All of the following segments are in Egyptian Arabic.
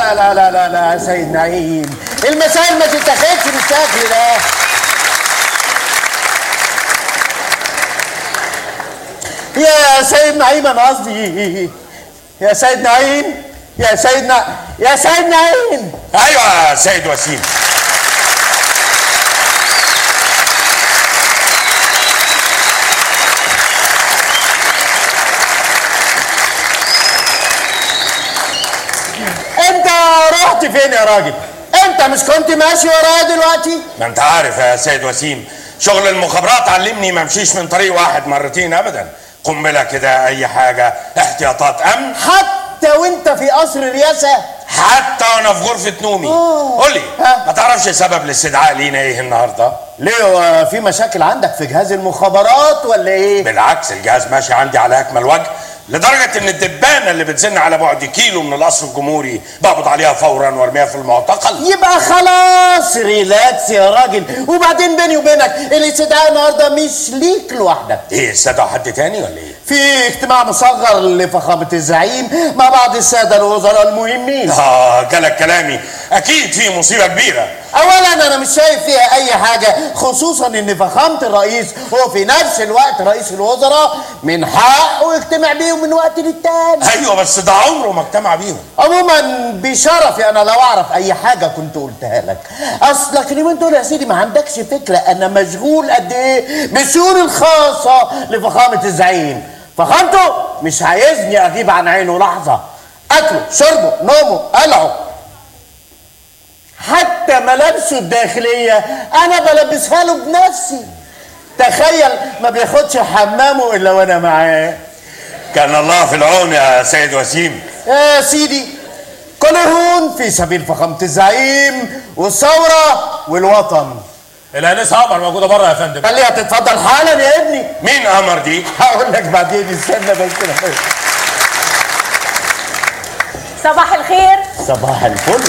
لا لا لا لا لا يا سيد نعيم المسائل ما تتاخدش بالشكل ده يا سيد نعيم انا قصدي يا سيد نعيم يا سيد نع... يا سيد نعيم ايوه يا سيد وسيم انت رحت فين يا راجل انت مش كنت ماشي ورايا دلوقتي ما انت عارف يا سيد وسيم شغل المخابرات علمني ما امشيش من طريق واحد مرتين ابدا قنبله كده اي حاجه احتياطات امن حتى وانت في قصر الرئاسه حتى وانا في غرفه نومي قول لي ها؟ ما تعرفش سبب الاستدعاء لينا ايه النهارده ليه هو في مشاكل عندك في جهاز المخابرات ولا ايه بالعكس الجهاز ماشي عندي على اكمل وجه لدرجة ان الدبانة اللي بتزن على بعد كيلو من القصر الجمهوري بقبض عليها فورا وارميها في المعتقل يبقى خلاص ريلاكس يا راجل وبعدين بيني وبينك الاستدعاء النهارده مش ليك لوحدك ايه استدعوا حد تاني ولا ايه؟ في اجتماع مصغر لفخامة الزعيم مع بعض السادة الوزراء المهمين اه جالك كلامي اكيد في مصيبة كبيرة اولا انا مش شايف فيها اي حاجة خصوصا ان فخامة الرئيس هو في نفس الوقت رئيس الوزراء من حقه يجتمع بيهم من وقت للتاني ايوه بس ده عمره ما اجتمع بيهم عموما بشرفي انا لو اعرف اي حاجه كنت قلتها لك اصلك اليومين دول يا سيدي ما عندكش فكره انا مشغول قد ايه بالشؤون الخاصه لفخامه الزعيم فخامته مش عايزني اغيب عن عينه لحظه اكله شربه نومه قلعه حتى ملابسه الداخليه انا بلبسها له بنفسي تخيل ما بياخدش حمامه الا وانا معاه كان الله في العون يا سيد وسيم يا سيدي كل هون في سبيل فخامة الزعيم والثورة والوطن الانسه قمر موجوده بره يا فندم خليها تتفضل حالا يا ابني مين امر دي؟ هقول لك بعدين استنى بس كده صباح الخير صباح الفل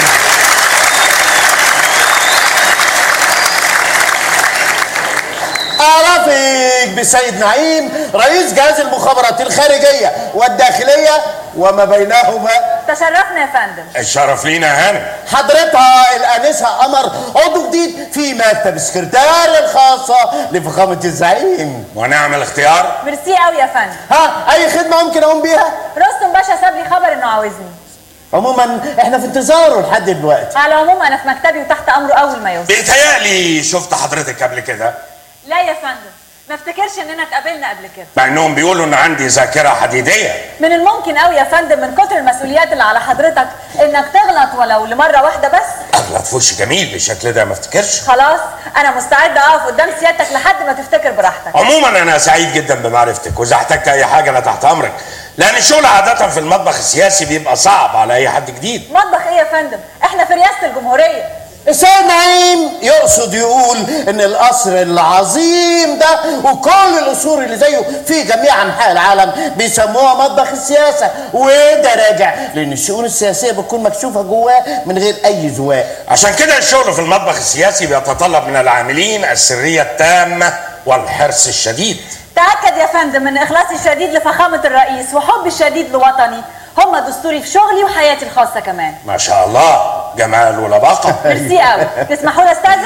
أعرفك بسيد نعيم رئيس جهاز المخابرات الخارجية والداخلية وما بينهما تشرفنا يا فندم الشرف لينا يا هانم حضرتها الآنسة قمر عضو جديد في مكتب السكرتارية الخاصة لفخامة الزعيم ونعمل اختيار ميرسي قوي يا فندم ها أي خدمة ممكن أقوم بيها؟ رستم باشا ساب لي خبر انه عاوزني عموما احنا في انتظاره لحد دلوقتي على العموم انا في مكتبي وتحت امره اول ما يوصل بيتهيألي شفت حضرتك قبل كده لا يا فندم ما افتكرش اننا اتقابلنا قبل كده مع انهم بيقولوا ان عندي ذاكرة حديدية من الممكن قوي يا فندم من كتر المسؤوليات اللي على حضرتك انك تغلط ولو لمره واحده بس اغلط في وش جميل بالشكل ده ما افتكرش خلاص انا مستعده اقف قدام سيادتك لحد ما تفتكر براحتك عموما انا سعيد جدا بمعرفتك واذا احتجت اي حاجه انا تحت امرك لان الشغل عاده في المطبخ السياسي بيبقى صعب على اي حد جديد مطبخ ايه يا فندم احنا في رئاسه الجمهوريه السيد نعيم يقصد يقول ان القصر العظيم ده وكل القصور اللي زيه في جميع انحاء العالم بيسموها مطبخ السياسه وده راجع لان الشؤون السياسيه بتكون مكشوفه جواه من غير اي زواق عشان كده الشغل في المطبخ السياسي بيتطلب من العاملين السريه التامه والحرص الشديد تأكد يا فندم من إخلاصي الشديد لفخامة الرئيس وحبي الشديد لوطني هم دستوري في شغلي وحياتي الخاصة كمان ما شاء الله جمال ولباقه ميرسي قوي تسمحوا لي استاذن